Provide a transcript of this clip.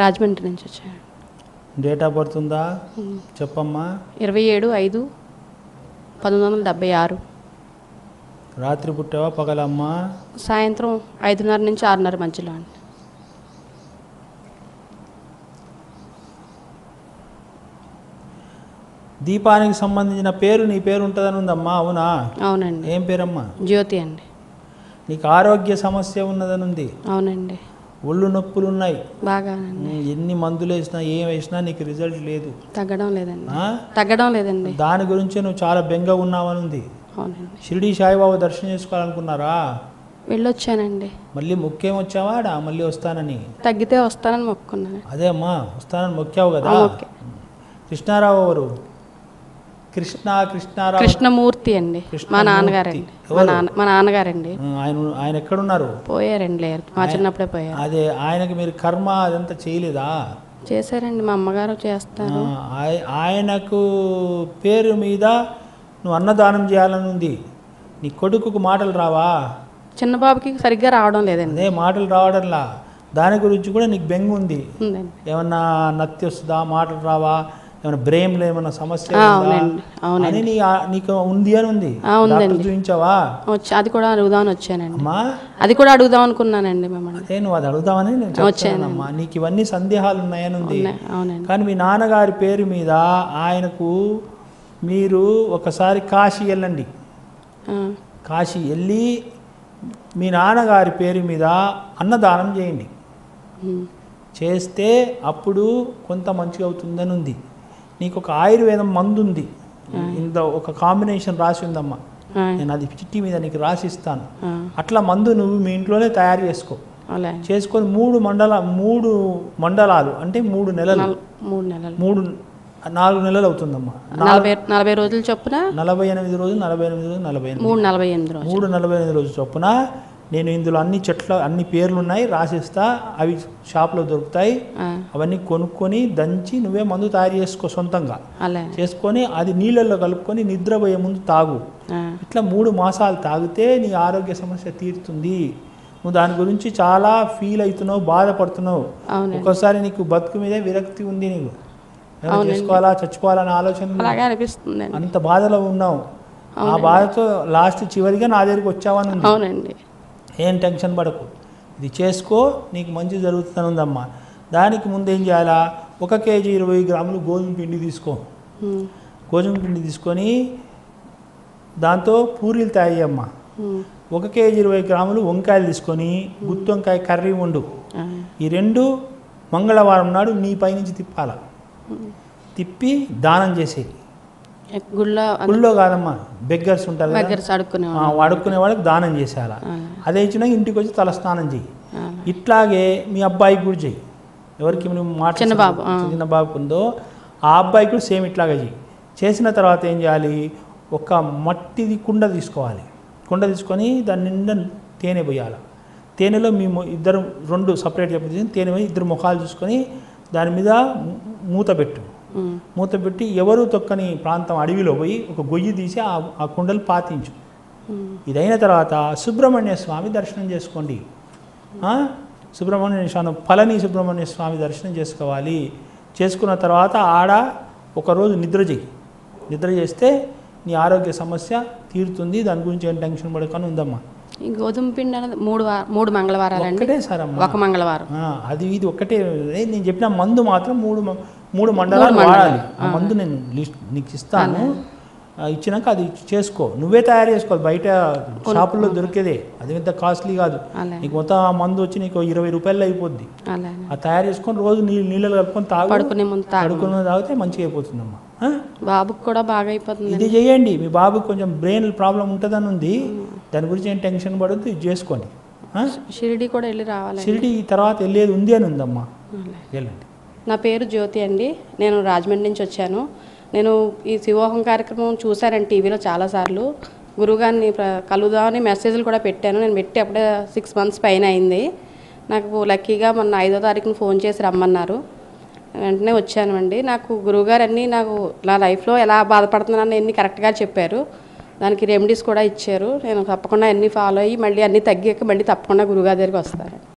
రాజమండ్రి నుంచి వచ్చాను date of birth ఉందా చెప్పమ్మా ఇరవై ఏడు ఐదు పంతొమ్మిది వందల డెబ్బై ఆరు రాత్రి పుట్టావా పగలమ్మా సాయంత్రం ఐదున్నర నుంచి ఆరున్నర మధ్యలో అండి దీపానికి సంబంధించిన పేరు నీ పేరు ఉంటుందని ఉందమ్మా అవునా అవునండి ఏం పేరమ్మా జ్యోతి అండి నీకు ఆరోగ్య సమస్య ఉన్నదని ఉంది అవునండి ఒళ్ళు నొప్పులు ఉన్నాయి బాగానండి ఎన్ని మందులు వేసినా ఏం వేసినా నీకు రిజల్ట్ లేదు తగ్గడం లేదండి ఆ? తగ్గడం లేదండి దాని గురించి నువ్వు చాలా బెంగ ఉన్నావని ఉంది అవునండి షిరిడి సాయిబాబా దర్శనం చేసుకోవాలనుకున్నారా వెళ్ళొచ్చానండి మళ్ళీ మొక్కేం వచ్చావాడా మళ్ళీ వస్తానని తగ్గితే వస్తానని మొక్కుకున్నాను అదే అమ్మా వస్తానని మొక్కావు కదా ఆ, ఓకే. కృష్ణారావు ఎవరు కృష్ణ కృష్ణారావు కృష్ణమూర్తి అండి మా కృష్ణమూర్తి. నాన్నగారండి మా ఎవరు? నాన్న మా నాన్నగారండి ఆ, ఆయన ఆయన ఎక్కడున్నారు పోయారండి లేరు మా చిన్నప్పుడే పోయారు అదే ఆయనకి మీరు కర్మ అదంతా చేయలేదా చేశారండి మా అమ్మగారు చేస్తారు ఆ, ఆయ- ఆయనకు పేరు మీద నువ్వు అన్నదానం చేయాలని ఉంది నీ కొడుకుకు మాటలు రావా చిన్న బాబుకి సరిగ్గా రావడం లేదండి అదే మాటలు రావడంలా దాని గురించి కూడా నీకు బెంగ ఉంది ఉందండి ఏమన్నా నత్తి వస్తుందా మాటలు రావా ఏమైనా బ్రెయిన్లో ఏమైనా సమస్య ఆ, ఉందా? అవునండి అవునండి అని నీ ఆ- నీకు ఉంది అని ఉంది ఆ, ఉందండి. డాక్టర్ చూపించావా వచ్చి అది కూడా అడుగుదామని వచ్చానండి అమ్మా అది కూడా అడుగుదాం అనుకున్నానండి మిమ్మల్ని అదే నువ్వు అది అడుగుదామని నేను చెప్తానమ్మా నీకు ఇవన్నీ సందేహాలు ఉన్నాయని ఉంది ఉన్నాయి, అవునండి కానీ మీ నాన్నగారి పేరు మీద ఆయనకు మీరు ఒకసారి కాశీ వెళ్ళండి ఆ, కాశీ వెళ్ళి మీ నాన్నగారి పేరు మీద అన్నదానం చేయండి ఉమ్, చేస్తే అప్పుడు కొంత మంచిగా అవుతుందని ఉంది నీకు ఒక ఆయుర్వేదం మందు ఉంది ఇంత ఒక కాంబినేషన్ రాసి ఉందమ్మా ఆ, నేను అది చిట్టి మీద నీకు రాసిస్తాను ఆ, అట్లా మందు నువ్వు మీ ఇంట్లోనే తయారు చేసుకో అలా చేసుకొని మూడు మండల మూడు మండలాలు అంటే మూడు నెలలు నల్- మూడు నెలలు మూడు నాలుగు నెలలు అవుతుందమ్మా నలభై నలభై రోజుల చొప్పున నలభై ఎనిమిది రోజులు నలభై ఎనిమిది రోజులు నలభై ఎనిమిది మూడు నలభై ఎనిమిది రోజులు మూడు నలభై ఎనిమిది రోజులు చొప్పున నేను ఇందులో అన్ని చెట్ల అన్ని పేర్లు ఉన్నాయి రాసిస్తా అవి షాప్లో దొరుకుతాయి ఆ, అవన్నీ కొనుక్కొని దంచి నువ్వే మందు తయారు చేసుకో సొంతంగా అలా చేసుకొని అది నీళ్ళల్లో కలుపుకొని నిద్రపోయే ముందు తాగు ఆ, ఇట్లా మూడు మాసాలు తాగితే నీ ఆరోగ్య సమస్య తీరుతుంది నువ్వు దాని గురించి చాలా ఫీల్ అవుతున్నావు బాధపడుతున్నావు అవునండి ఒక్కోసారి నీకు బతుకు మీదే విరక్తి ఉంది నీకు ఏమైనా చేసుకోవాలా చచ్చిపోవాలనే ఆలోచన ఉంది. అలాగే అనిపిస్తుందండి అంత బాధలో ఉన్నావు ఆ బాధతో లాస్ట్ చివరిగా నా దగ్గరికి వచ్చావని ఉంది అవునండి ఏం టెన్షన్ పడకు ఇది చేసుకో నీకు మంచి జరుగుతుందని ఉందమ్మా దానికి ముందు ఏం చేయాలా ఒక కేజీ ఇరవై గ్రాములు గోధుమ పిండి తీసుకో ఉమ్, గోధుమ పిండి తీసుకొని దాంతో పూరీలు తయారు చేయమ్మా ఉమ్, ఒక కేజీ ఇరవై గ్రాములు వంకాయలు తీసుకొని గుత్తి వంకాయ కర్రీ వండు ఆ, ఈ రెండు మంగళవారం నాడు నీ పైనుంచి తిప్పాల తిప్పి దానం చేసేయి గుళ్ళో గుళ్ళో కాదమ్మా బెగ్గర్స్ ఉంటారు కదా దగ్గర చడుక్కునే ఆ, వాడుకునే వాళ్ళకి దానం చేసేయాల అదే ఇచ్చినా ఇంటికి వచ్చి తలస్నానం చెయ్యి ఇట్లాగే మీ అబ్బాయికి కూడా చెయ్యి ఎవరికి నువ్వు మాట చిన్న బాబు, ఆ. చిన్న బాబుకు ఉందో ఆ అబ్బాయికి కూడా సేమ్ ఇట్లాగే చెయ్యి చేసిన తర్వాత ఏం చేయాలి ఒక మట్టిది కుండ తీసుకోవాలి కుండ తీసుకొని దాని నిండా తేనె పోయాలి తేనెలో మీ మొ- ఇద్దరు రెండు సపరేట్ చెప్పేసి తేనె పోయి ఇద్దరు ముఖాలు చూసుకొని దాని మీద మూ- మూత పెట్టు ఉమ్, మూత పెట్టి ఎవరు తొక్కని ప్రాంతం అడవిలో పోయి ఒక గొయ్యి తీసి ఆ ఆ కుండలు పాతించు ఉమ్, ఇదైన తర్వాత సుబ్రహ్మణ్య స్వామి దర్శనం చేసుకోండి ఆ? సుబ్రహ్మణ్య స్వామి పళని సుబ్రహ్మణ్య స్వామి దర్శనం చేసుకోవాలి చేసుకున్న తర్వాత ఆడ ఒకరోజు నిద్ర చేయి నిద్ర చేస్తే నీ ఆరోగ్య సమస్య తీరుతుంది దాని గురించి ఏం టెన్షన్ పడకని ఉందమ్మా ఈ గోధుమ పిండి అనేది మూడు వార మూడు మంగళవారాలండి ఒక్కటే సారమ్మా ఒక మంగళవారం ఆ, అది ఇది ఒక్కటే ఏ, నేను చెప్పిన మందు మాత్రం మూడు మ- మూడు మండలాలు వాడాలి ఆ మందు నేను లిస్ట్ నీకు ఇస్తాను ఆ, ఇచ్చినాక అది చేసుకో నువ్వే తయారు చేసుకోవాలి బయట షాపుల్లో దొరికేదే అది ఎంత కాస్ట్లీ కాదు అలా నీకు మొత్తం ఆ మందు వచ్చి నీకు ఇరవై రూపాయలు అయిపోద్ది అలాగే ఆ తయారు చేసుకొని రోజు నీళ్ళు నీళ్ళలో కలుపుకొని తాగు పడుకునే ముందు తాగు పడుకుని తాగితే మంచిగా అయిపోతుందమ్మా ఆ? బాబుకి కూడా బాగా అయిపోతుంది ఇది చేయండి మీ బాబుకి కొంచెం బ్రెయిన్ ప్రాబ్లం ఉంటుందని ఉంది దాని గురించి ఏం టెన్షన్ పడద్దు ఇది చేసుకోండి ఆ? షిరిడి కూడా వెళ్ళి రావాలండి షిరిడి ఈ తర్వాత వెళ్ళేది ఉంది అని ఉందమ్మా అలాగే. వెళ్ళండి నా పేరు జ్యోతి అండి నేను రాజమండ్రి నుంచి వచ్చాను నేను ఈ శివోహం కార్యక్రమం చూశానండి టీవీలో చాలాసార్లు గురువుగారిని ప్ర- కలుద్దామని మెసేజ్లు కూడా పెట్టాను నేను పెట్టి అప్పుడే సిక్స్ మంత్స్ పైన అయింది నాకు లక్కీగా మొన్న ఐదో తారీఖున ఫోన్ చేసి రమ్మన్నారు వెంటనే వచ్చాను నాకు గురువుగారు అన్నీ నాకు నా లైఫ్లో ఎలా బాధపడుతున్నానని అన్నీ కరెక్ట్గా చెప్పారు దానికి రెమెడీస్ కూడా ఇచ్చారు నేను తప్పకుండా అన్నీ ఫాలో అయ్యి మళ్ళీ అన్నీ తగ్గాక మళ్ళీ తప్పకుండా గురువుగారి దగ్గరికి వస్తాను